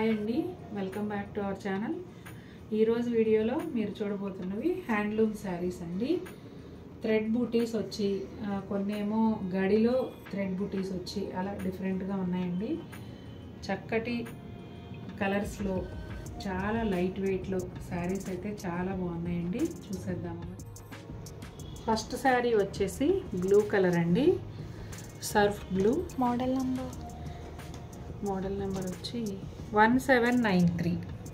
Hi అండి welcome back to our channel ఈరోజు వీడియోలో మీరు చూడబోతున్నవి హ్యాండ్లూమ్ శారీస్ అండి థ్రెడ్ బూటీస్ వచ్చి ఆ, కొన్నేమో గడిలో థ్రెడ్ బూటీస్ వచ్చి అలా డిఫరెంట్గా ఉన్నాయండి చక్కటి కలర్స్లో చాలా లైట్ వెయిట్లో శారీస్ అయితే చాలా బాగున్నాయండి చూసేద్దాము ఫస్ట్ శారీ వచ్చేసి బ్లూ కలర్ అండి surf blue model number model number వచ్చి వన్ సెవెన్ నైన్ త్రీ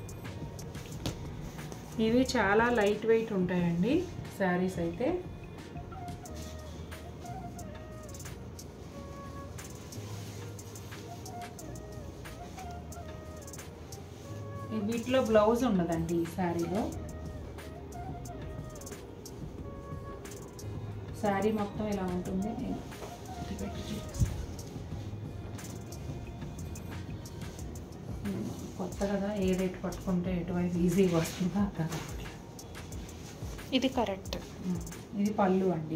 ఇవి చాలా లైట్ వెయిట్ ఉంటాయండి శారీస్ అయితే ఈ వీటిలో బ్లౌజ్ ఉండదండి ఈ శారీలో శారీ మొత్తం ఇలా ఉంటుంది నేను ఇది పెట్టి చూపిస్తాను కొత్త కదా ఏ రేట్ పట్టుకుంటే ఎటువైపు ఈజీగా వస్తుందో అర్థం కావట్లేదు ఇది కరెక్ట్ ఉమ్, ఇది పళ్ళు అండి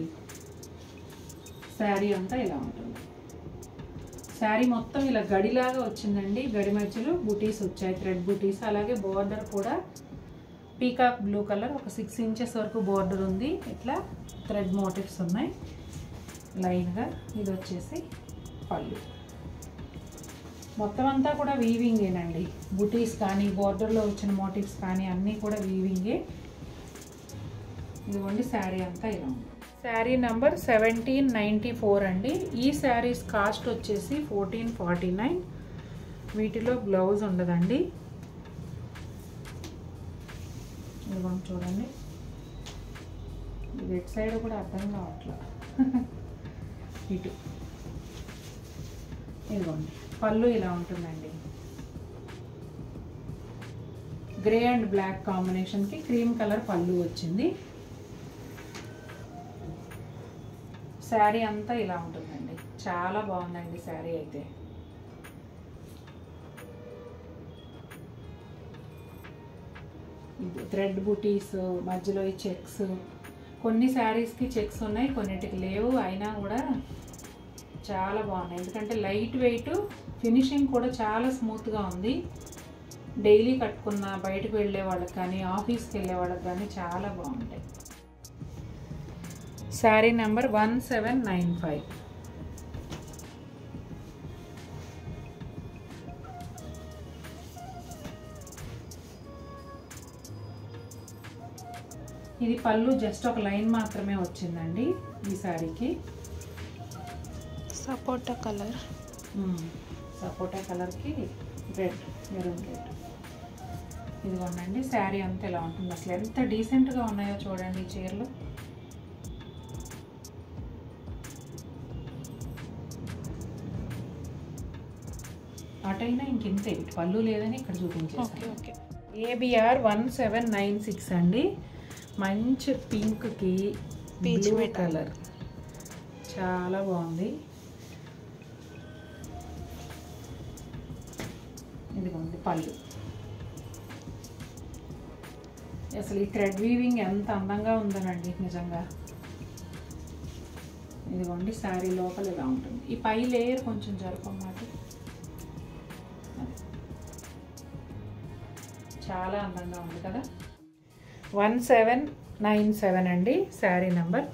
శారీ అంతా ఇలా ఉంటుంది శారీ మొత్తం ఇలా గడిలాగా వచ్చిందండి గడి మధ్యలో బూటీస్ వచ్చాయి థ్రెడ్ బూటీస్ అలాగే బోర్డర్ కూడా పీకాక్ బ్లూ కలర్ ఒక సిక్స్ ఇంచెస్ వరకు బోర్డర్ ఉంది ఇట్లా థ్రెడ్ మోటివ్స్ ఉన్నాయి లైన్గా ఇది వచ్చేసి పళ్ళు మొత్తం అంతా కూడా వీవింగేనండి బుటీస్ కానీ బోర్డర్లో వచ్చిన మోటివ్స్ కానీ అన్నీ కూడా వీవింగే ఇదిగోండి శారీ అంతా ఇలా ఉంది sari number seventeen ninety four అండి ఈ శారీస్ కాస్ట్ వచ్చేసి ఫోర్టీన్ ఫార్టీ నైన్ వీటిలో బ్లౌజ్ ఉండదండి ఇదిగోండి చూడండి ఇది ఎటు సైడ్ కూడా అర్థం కావట్లా ఇటు ఇదిగోండి పళ్ళు ఇలా ఉంటుందండి గ్రే అండ్ బ్లాక్ కాంబినేషన్కి క్రీమ్ కలర్ పళ్ళు వచ్చింది శారీ అంతా ఇలా ఉంటుందండి చాలా బాగుందండి శారీ అయితే థ్రెడ్ బుటీస్ మధ్యలో ఈ చెక్స్ కొన్ని శారీస్కి చెక్స్ ఉన్నాయి కొన్నిటికి లేవు అయినా కూడా చాలా బాగున్నాయి ఎందుకంటే లైట్ వెయిట్ ఫినిషింగ్ కూడా చాలా స్మూత్గా ఉంది డైలీ కట్టుకున్న బయటకు వెళ్ళే వాళ్ళకి కానీ ఆఫీస్కి వెళ్ళే వాళ్ళకి కానీ చాలా బాగుంటాయి sari number one seven nine five ఇది పళ్ళు జస్ట్ ఒక లైన్ మాత్రమే వచ్చిందండి ఈ శారీకి సపోటా కలర్ సపోటా కలర్కి రెడ్ మెరూన్ రెడ్ ఇదిగోండి శారీ అంతా ఇలా ఉంటుంది అసలు ఎంత డీసెంట్గా ఉన్నాయో చూడండి ఈ చీరలు అటైనా ఇంకెంతే ఇటు పళ్ళు లేదని ఇక్కడ ఓకే చూపించేసాను okay ABR one seven nine six అండి మంచి పింక్కి Peach బ్లూ metal. కలర్ చాలా బాగుంది ఇదిగోండి పళ్ళు అసలు ఈ థ్రెడ్ వీవింగ్ ఎంత అందంగా ఉందనండి నిజంగా ఇదిగోండి శారీ లోపల ఇలా ఉంటుంది ఈ పై లేయర్ కొంచెం జరపమాట చాలా అందంగా ఉంది కదా వన్ సెవెన్ నైన్ సెవెన్ అండి శారీ నెంబర్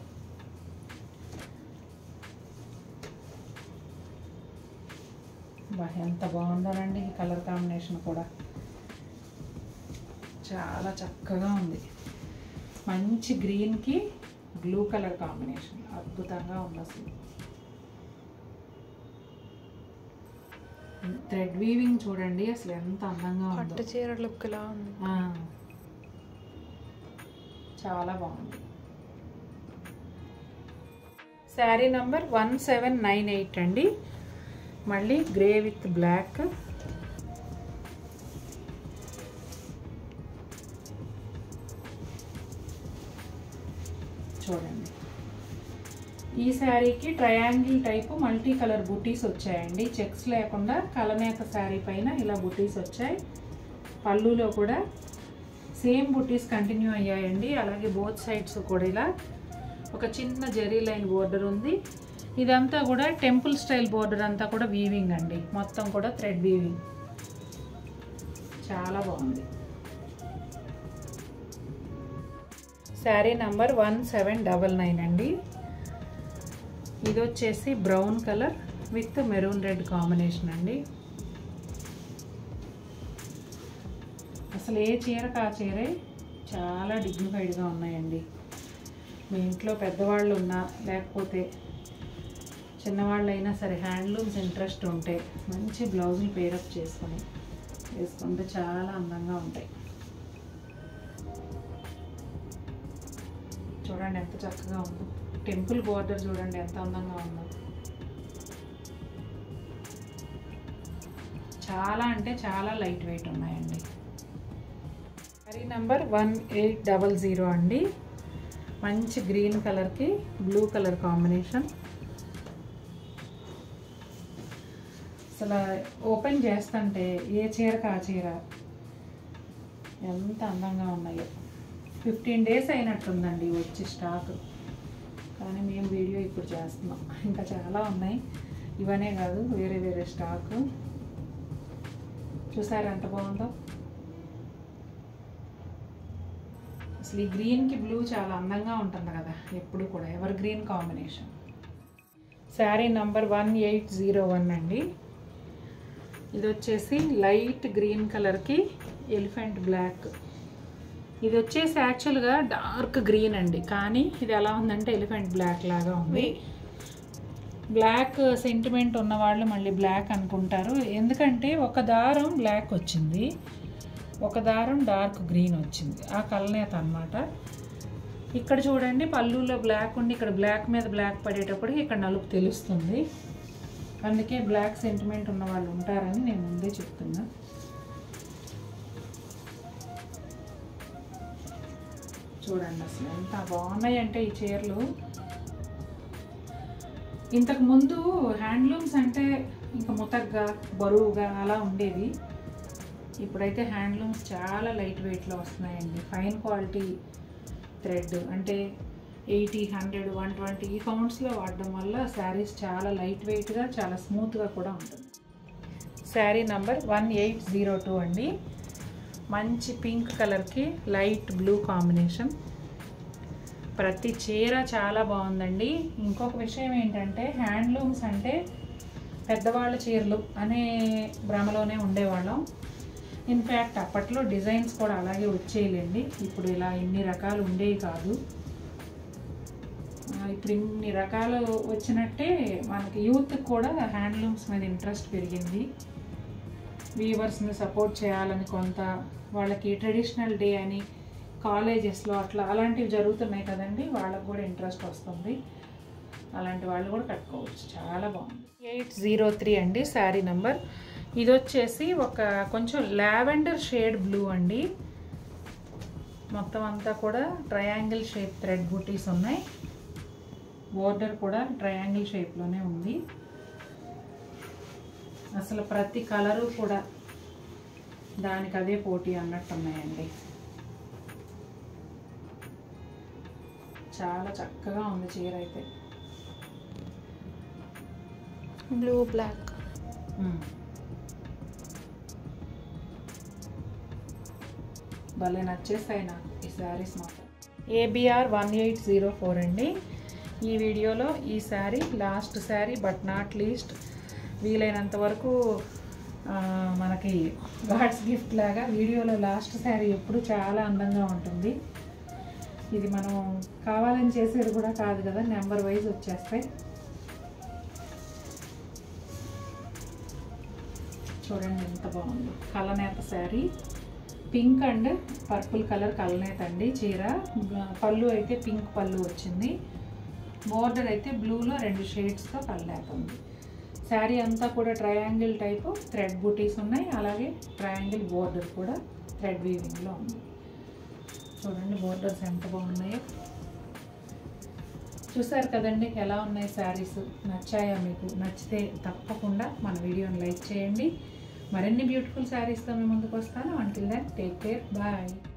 బా ఎంత బాగుందోనండి ఈ కలర్ కాంబినేషన్ కూడా చాలా చక్కగా ఉంది మంచి గ్రీన్కి బ్లూ కలర్ కాంబినేషన్ అద్భుతంగా ఉంది అసలు థ్రెడ్ వీవింగ్ చూడండి అసలు ఎంత అందంగా ఉందో పట్టు చీర లుక్ లా ఉంది ఆ, చాలా బాగుంది sari number one seven nine eight అండి మళ్ళీ గ్రే విత్ బ్లాక్ చూడండి ఈ శారీకి ట్రయాంగిల్ టైపు మల్టీ కలర్ బుటీస్ వచ్చాయండి చెక్స్ లేకుండా కలనేత శారీ పైన ఇలా బుటీస్ వచ్చాయి పళ్ళులో కూడా సేమ్ బుటీస్ కంటిన్యూ అయ్యాయండి అలాగే బోత్ సైడ్స్ కూడా ఇలా ఒక చిన్న జెరీ లైన్ బోర్డర్ ఉంది ఇదంతా కూడా టెంపుల్ స్టైల్ బోర్డర్ అంతా కూడా వీవింగ్ అండి మొత్తం కూడా థ్రెడ్ వీవింగ్ చాలా బాగుంది sari number one seven double nine అండి ఇది వచ్చేసి brown colour with maroon red combination అండి అసలు ఏ చీరకు ఆ చీరే చాలా డిగ్నిఫైడ్గా ఉన్నాయండి మీ ఇంట్లో పెద్దవాళ్ళు ఉన్నా లేకపోతే చిన్నవాళ్ళు అయినా సరే హ్యాండ్లూమ్స్ ఇంట్రెస్ట్ ఉంటే మంచి బ్లౌజులు పేరప్ చేసుకొని వేసుకుంటే చాలా అందంగా ఉంటాయి చూడండి ఎంత చక్కగా ఉందో టెంపుల్ బోర్డర్ చూడండి ఎంత అందంగా ఉందో చాలా అంటే చాలా లైట్ వెయిట్ ఉన్నాయండి sari number one eight double zero అండి మంచి గ్రీన్ కలర్కి బ్లూ కలర్ కాంబినేషన్ అసలు ఓపెన్ చేస్తుంటే ఏ చీరకు ఆ చీర ఎంత అందంగా ఉన్నాయో ఫిఫ్టీన్ డేస్ అయినట్టుందండి వచ్చి స్టాక్ కానీ మేము వీడియో ఇప్పుడు చేస్తున్నాం ఇంకా చాలా ఉన్నాయి ఇవనే కాదు వేరే వేరే స్టాక్ చూసారా ఎంత బాగుందో అసలు ఈ గ్రీన్కి బ్లూ చాలా అందంగా ఉంటుంది కదా ఎప్పుడు కూడా evergreen combination sari number one eight zero one అండి ఇది వచ్చేసి లైట్ గ్రీన్ కలర్కి ఎలిఫెంట్ బ్లాక్ ఇది వచ్చేసి యాక్చువల్గా డార్క్ గ్రీన్ అండి కానీ ఇది ఎలా ఉందంటే ఎలిఫెంట్ బ్లాక్ లాగా ఉంది బ్లాక్ సెంటిమెంట్ ఉన్న వాళ్ళు మళ్ళీ బ్లాక్ అనుకుంటారు ఎందుకంటే ఒక దారం బ్లాక్ వచ్చింది ఒక దారం డార్క్ గ్రీన్ వచ్చింది ఆ కలనేత అనమాట ఇక్కడ చూడండి పళ్ళులో బ్లాక్ ఉండి ఇక్కడ బ్లాక్ మీద బ్లాక్ పడేటప్పుడు ఇక్కడ నలుపు తెలుస్తుంది అందుకే బ్లాక్ సెంటిమెంట్ ఉన్న వాళ్ళు ఉంటారని నేను ముందే చెప్తున్నా చూడండి అసలు ఎంత బాగున్నాయి అంటే ఈ చీరలు ఇంతకు ముందు హ్యాండ్లూమ్స్ అంటే ఇంకా ముతగ్గా బరువుగా అలా ఉండేవి ఇప్పుడైతే హ్యాండ్లూమ్స్ చాలా లైట్ వెయిట్లో వస్తున్నాయండి ఫైన్ క్వాలిటీ థ్రెడ్ అంటే ఎయిటీ హండ్రెడ్ వన్ ట్వంటీ ఈ కౌంట్స్లో వాడడం వల్ల శారీస్ చాలా లైట్ వెయిట్గా చాలా స్మూత్గా కూడా ఉంటుంది sari number one eight zero two అండి మంచి పింక్ కలర్కి లైట్ బ్లూ కాంబినేషన్ ప్రతి చీర చాలా బాగుందండి ఇంకొక విషయం ఏంటంటే హ్యాండ్లూమ్స్ అంటే పెద్దవాళ్ళ చీరలు అనే భ్రమలోనే ఉండేవాళ్ళం ఇన్ఫ్యాక్ట్ అప్పట్లో డిజైన్స్ కూడా అలాగే వచ్చేయలేండి ఇప్పుడు ఇలా ఇన్ని రకాలు ఉండేవి కాదు ఆ, ఇప్పుడు ఇన్ని రకాలు వచ్చినట్టే మనకి యూత్ కూడా హ్యాండ్లూమ్స్ మీద ఇంట్రెస్ట్ పెరిగింది వీవర్స్ని సపోర్ట్ చేయాలని కొంత వాళ్ళకి ట్రెడిషనల్ డే అని కాలేజెస్లో అట్లా అలాంటివి జరుగుతున్నాయి కదండి వాళ్ళకు కూడా ఇంట్రెస్ట్ వస్తుంది అలాంటి వాళ్ళు కూడా కట్టుకోవచ్చు చాలా బాగుంది ఎయిట్ జీరో త్రీ అండి శారీ నెంబర్ ఇది వచ్చేసి ఒక కొంచెం లావెండర్ షేడ్ బ్లూ అండి మొత్తం అంతా కూడా ట్రయాంగిల్ షేప్ థ్రెడ్ బూటీస్ ఉన్నాయి బోర్డర్ కూడా ట్రయాంగిల్ షేప్లోనే ఉంది అసలు ప్రతి కలరు కూడా దానికి అదే పోటీ అన్నట్టు ఉన్నాయండి చాలా చక్కగా ఉంది చీర అయితే బ్లూ బ్లాక్ మ్మ్. భలే నచ్చేస్తాయి నాకు ఈ శారీస్ మాత్రం ABR one eight zero four అండి ఈ వీడియోలో ఈ sari last sari but not least వీలైనంత వరకు ఆ, మనకి గాడ్స్ గిఫ్ట్ లాగా వీడియోలో లాస్ట్ శారీ ఎప్పుడు చాలా అందంగా ఉంటుంది ఇది మనం కావాలని చేసేది కూడా కాదు కదా నెంబర్ వైజ్ వచ్చేస్తాయి చూడండి ఎంత బాగుందో కలనేత sari pink and purple colour కలనేత అండి చీర పళ్ళు అయితే పింక్ పళ్ళు వచ్చింది బోర్డర్ అయితే బ్లూలో రెండు షేడ్స్తో కలనేత ఉంది శారీ అంతా కూడా ట్రయాంగిల్ టైపు థ్రెడ్ బూటీస్ ఉన్నాయి అలాగే ట్రయాంగిల్ బోర్డర్ కూడా థ్రెడ్ వీవింగ్లో ఉంది చూడండి బోర్డర్స్ ఎంత బాగున్నాయో చూసారు కదండి ఎలా ఉన్నాయి శారీస్ నచ్చాయా మీకు నచ్చితే తప్పకుండా మన వీడియోని లైక్ చేయండి మరిన్ని బ్యూటిఫుల్ శారీస్తో మీ ముందుకు వస్తాను until then take care bye